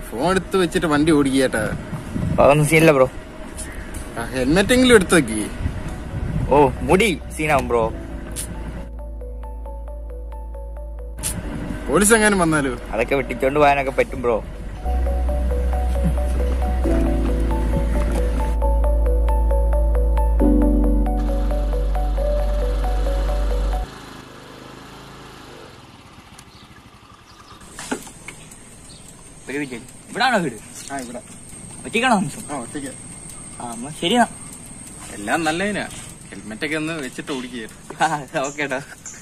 phone എടുത്ത് വെച്ചിട്ട് വണ്ടി ഓടിക്കേട്ടാ അതൊന്നും സീനില്ല ബ്രോ ഹെൽമെറ്റ് എങ്കിലും എടുത്ത് വെക്കി ഓ മുടി സീനാവും ബ്രോ പോലീസ് എങ്ങാനും വന്നാലോ അതൊക്കെ വെട്ടിച്ചോണ്ട് പോകാനൊക്കെ പറ്റും ബ്രോ ഇവിടാണോ വീട് ആ ഇവിടെ ഒറ്റയ്ക്കാണോ താമസം ആ ഒറ്റയ്ക്ക് ആ അമ്മ ശരിയാ എല്ലാം നല്ലതിനാ ഹെൽമെറ്റ് ഒക്കെ ഒന്ന് വെച്ചിട്ട് ഓടിക്കുക ഓക്കേട്ടോ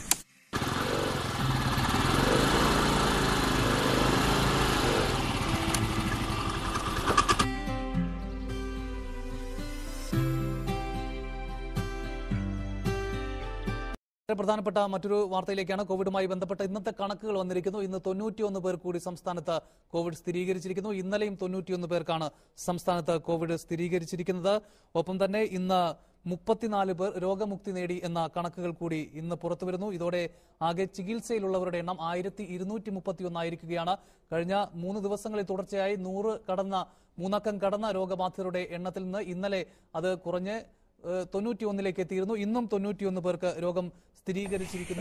വളരെ പ്രധാനപ്പെട്ട മറ്റൊരു വാർത്തയിലേക്കാണ് കോവിഡുമായി ബന്ധപ്പെട്ട ഇന്നത്തെ കണക്കുകൾ വന്നിരിക്കുന്നു ഇന്ന് തൊണ്ണൂറ്റിയൊന്ന് പേർ കൂടി സംസ്ഥാനത്ത് കോവിഡ് സ്ഥിരീകരിച്ചിരിക്കുന്നു ഇന്നലെയും തൊണ്ണൂറ്റിയൊന്ന് പേർക്കാണ് സംസ്ഥാനത്ത് കോവിഡ് സ്ഥിരീകരിച്ചിരിക്കുന്നത് ഒപ്പം തന്നെ ഇന്ന് മുപ്പത്തിനാല് പേർ രോഗമുക്തി നേടി എന്ന കണക്കുകൾ കൂടി ഇന്ന് പുറത്തുവരുന്നു ഇതോടെ ആകെ ചികിത്സയിലുള്ളവരുടെ എണ്ണം ആയിരത്തി ഇരുന്നൂറ്റി മുപ്പത്തി ഒന്നായിരിക്കുകയാണ് കഴിഞ്ഞ മൂന്ന് ദിവസങ്ങളിൽ തുടർച്ചയായി നൂറ് കടന്ന മൂന്നക്കം കടന്ന രോഗബാധിതരുടെ എണ്ണത്തിൽ നിന്ന് ഇന്നലെ അത് കുറഞ്ഞ് ഏഹ്, തൊണ്ണൂറ്റിയൊന്നിലേക്ക് എത്തിയിരുന്നു ഇന്നും തൊണ്ണൂറ്റിയൊന്ന് പേർക്ക് രോഗം സ്ഥിരീകരിച്ചിരിക്കുന്നു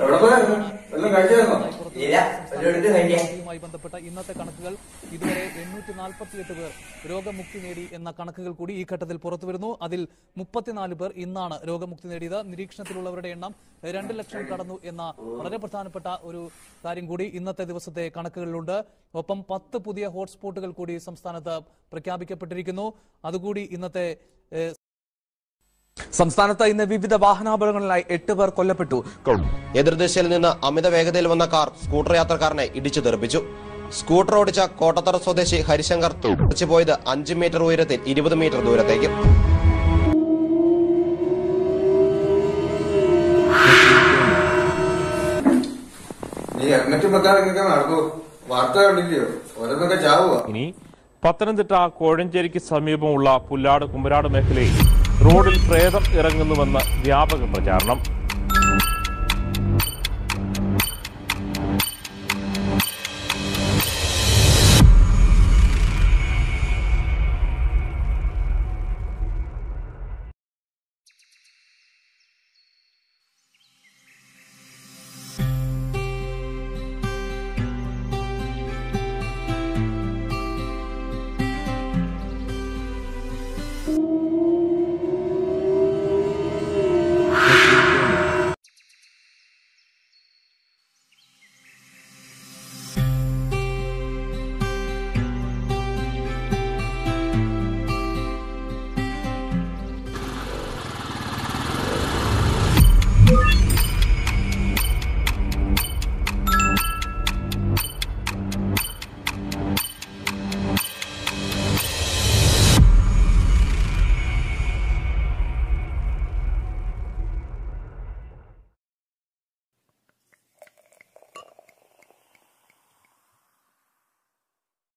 യുമായി ബന്ധപ്പെട്ട ഇന്നത്തെ കണക്കുകൾ ഇതുവരെ എണ്ണൂറ്റി നാൽപ്പത്തിയെട്ട് പേർ രോഗമുക്തി നേടി എന്ന കണക്കുകൾ കൂടി ഈ ഘട്ടത്തിൽ പുറത്തുവരുന്നു അതിൽ മുപ്പത്തിനാല് പേർ ഇന്നാണ് രോഗമുക്തി നേടിയത് നിരീക്ഷണത്തിലുള്ളവരുടെ എണ്ണം രണ്ട് ലക്ഷം കടന്നു എന്ന വളരെ പ്രധാനപ്പെട്ട ഒരു കാര്യം കൂടി ഇന്നത്തെ ദിവസത്തെ കണക്കുകളിലുണ്ട് ഒപ്പം പത്ത് പുതിയ ഹോട്ട്സ്പോട്ടുകൾ കൂടി സംസ്ഥാനത്ത് പ്രഖ്യാപിക്കപ്പെട്ടിരിക്കുന്നു അതുകൂടി ഇന്നത്തെ ഏഹ്, സംസ്ഥാനത്ത് ഇന്ന് വിവിധ വാഹനാപകടങ്ങളിലായി എട്ട് പേർ കൊല്ലപ്പെട്ടു എതിർദിശയിൽ നിന്ന് അമിത വേഗതയിൽ വന്ന കാർ സ്കൂട്ടർ യാത്രക്കാരനെ ഇടിച്ചു തെറിപ്പിച്ചു സ്കൂട്ടർ ഓടിച്ച കോട്ടത്തറ സ്വദേശി ഹരിശങ്കർ തെറിച്ചു പോയത് അഞ്ച് മീറ്റർ ഉയരത്തിൽ ഇരുപത് മീറ്റർ ദൂരത്തേക്ക് നീ ഹെൽമെറ്റ് വെക്കാതെ ഇങ്ങനെ നടന്നു വാർത്ത കണ്ടില്ലയോ ഓരോന്നൊക്കെ ചാവുക ഇനി പത്തനംതിട്ട കോഴഞ്ചേരിക്ക് സമീപമുള്ള പുല്ലാട് കുമ്പനാട് മേഖലയിൽ റോഡിൽ പ്രേതം ഇറങ്ങുന്നുവെന്ന് വ്യാപക പ്രചാരണം